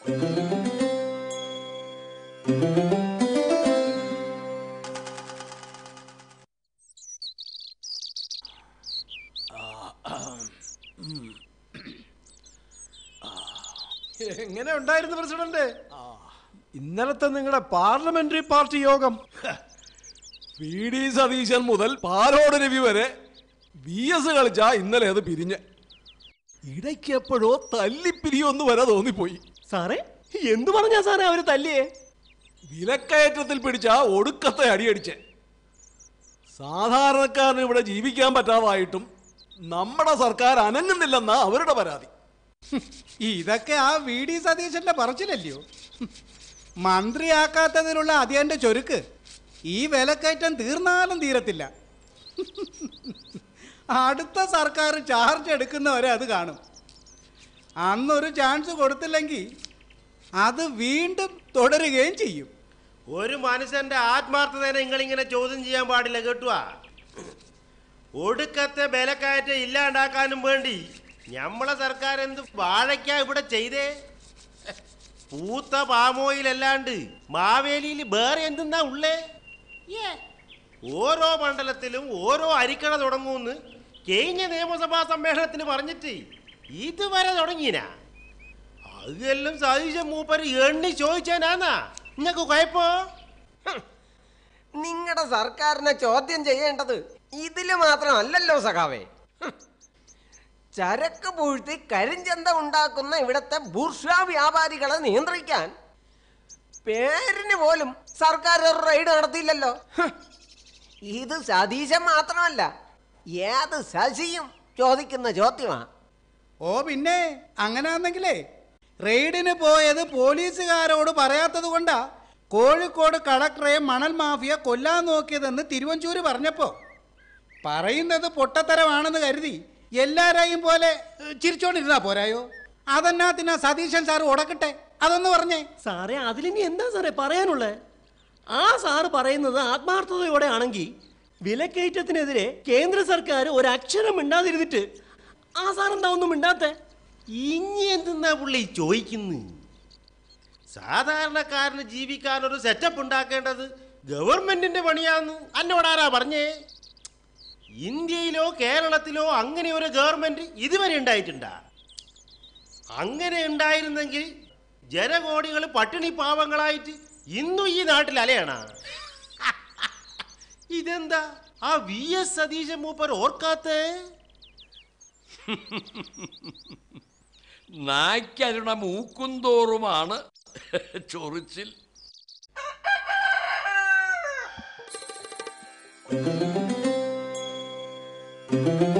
എങ്ങനെ ഉണ്ടായിരുന്നു പ്രസിഡന്റ് ഇന്നലത്തെ നിങ്ങളുടെ പാർലമെന്ററി പാർട്ടി യോഗം പി ഡി സതീശൻ മുതൽ പാലോട് രവി വരെ വി എസ് കളിച്ച ഇന്നലെ അത് പിരിഞ്ഞ് ഇടയ്ക്ക് എപ്പോഴോ തല്ലിപ്പിരിയൊന്നു വരെ തോന്നിപ്പോയി സാറേ എന്തു പറഞ്ഞാ സാറേ അവര് തല്ലിയേ വിലക്കയറ്റത്തിൽ പിടിച്ച ഒടുക്കത്തെ അടിയടിച്ച് സാധാരണക്കാരന് ഇവിടെ ജീവിക്കാൻ പറ്റാതായിട്ടും നമ്മുടെ സർക്കാർ അനങ്ങുന്നില്ലെന്നാ അവരുടെ പരാതി ഇതൊക്കെ ആ വി ഡി സതീശന്റെ പറച്ചിലല്ലയോ മന്ത്രിയാക്കാത്തതിനുള്ള അതിയന്റെ ചൊരുക്ക് ഈ വിലക്കയറ്റം തീർന്നാലും തീരത്തില്ല അടുത്ത സർക്കാർ ചാർജ് എടുക്കുന്നവരെ അത് കാണും അന്നൊരു ചാൻസ് കൊടുത്തില്ലെങ്കിൽ അത് വീണ്ടും തുടരുകയും ചെയ്യും ഒരു മനുഷ്യന്റെ ആത്മാർത്ഥതയെ നിങ്ങളിങ്ങനെ ചോദ്യം ചെയ്യാൻ പാടില്ല കേട്ടുവാ ഒടുക്കത്തെ ബലക്കയറ്റം ഇല്ലാണ്ടാക്കാനും വേണ്ടി ഞമ്മളെ സർക്കാർ എന്ത് വാഴയ്ക്കാ ഇവിടെ ചെയ്തേ പൂത്ത പാമോയിലല്ലാണ്ട് മാവേലിയിൽ വേറെ എന്തെന്നാ ഉള്ളേ ഏ, ഓരോ മണ്ഡലത്തിലും ഓരോ അരിക്കട തുടങ്ങുമെന്ന് കഴിഞ്ഞ നിയമസഭാ സമ്മേളനത്തിന് പറഞ്ഞിട്ട് ഇതുവരെ തുടങ്ങിനാ അതെല്ലാം സതീശ മൂപ്പര് എണ്ണി ചോദിച്ചാനാന്നാ നിങ്ങക്ക് കുഴപ്പോ നിങ്ങളുടെ സർക്കാരിനെ ചോദ്യം ചെയ്യേണ്ടത് ഇതില് മാത്രമല്ലല്ലോ സഖാവേ ഹും. ചരക്ക് പൂഴ്ത്തി കരിഞ്ചന്ത ഉണ്ടാക്കുന്ന ഇവിടത്തെ ബൂർഷ്വാ വ്യാപാരികളെ നിയന്ത്രിക്കാൻ പേരിന് പോലും സർക്കാർ ഒരു റെയ്ഡ് നടത്തിയില്ലല്ലോ ഹും. ഇത് സതീശൻ മാത്രമല്ല ഏത് ശശിയും ചോദിക്കുന്ന ചോദ്യമാണ് ഓ പിന്നെ അങ്ങനെയാണെങ്കിലേ റെയ്ഡിന് പോയത് പോലീസുകാരോട് പറയാത്തത് കൊണ്ടാ കോഴിക്കോട് കളക്ടറെ മണൽ മാഫിയ കൊല്ലാൻ നോക്കിയതെന്ന് തിരുവഞ്ചൂര് പറഞ്ഞപ്പോ പറയുന്നത് പൊട്ടത്തരമാണെന്ന് കരുതി എല്ലാരെയും പോലെ ഏഹ്, ചിരിച്ചോണ്ടിരുന്നാ പോരായോ അതെന്നാത്തിനാ സതീശൻ സാർ ഉടക്കട്ടെ അതൊന്ന് പറഞ്ഞേ സാറേ അതിലിനി എന്താ സാറേ പറയാനുള്ളത് ആ സാറ് പറയുന്നത് ആത്മാർത്ഥതയോടെ ആണെങ്കിൽ വിലക്കയറ്റത്തിനെതിരെ കേന്ദ്ര സർക്കാർ ഒരക്ഷരം മിണ്ടാതിരുന്നിട്ട് ആ സാർ എന്താ ഒന്നും മിണ്ടാത്തെ ഇനി എന്തെന്നാ പുള്ളി ചോദിക്കുന്നു സാധാരണക്കാരന് ജീവിക്കാൻ ഒരു സെറ്റപ്പ് ഉണ്ടാക്കേണ്ടത് ഗവൺമെന്റിന്റെ പണിയാന്ന് എന്നോടാരാ പറഞ്ഞേ ഇന്ത്യയിലോ കേരളത്തിലോ അങ്ങനെ ഒരു ഗവൺമെന്റ് ഇതുവരെ ഉണ്ടായിട്ടുണ്ടാ അങ്ങനെ ഉണ്ടായിരുന്നെങ്കിൽ ജനകോടികൾ പട്ടിണി പാവങ്ങളായിട്ട് ഇന്നും ഈ നാട്ടിൽ അലയണ ഇതെന്താ ആ വി എസ് സതീശൻ മൂപ്പർ ഓർക്കാത്തേ നായ്ക്കരുണ മൂക്കുന്തോറുമാണ് ചൊറിച്ചിൽ ആ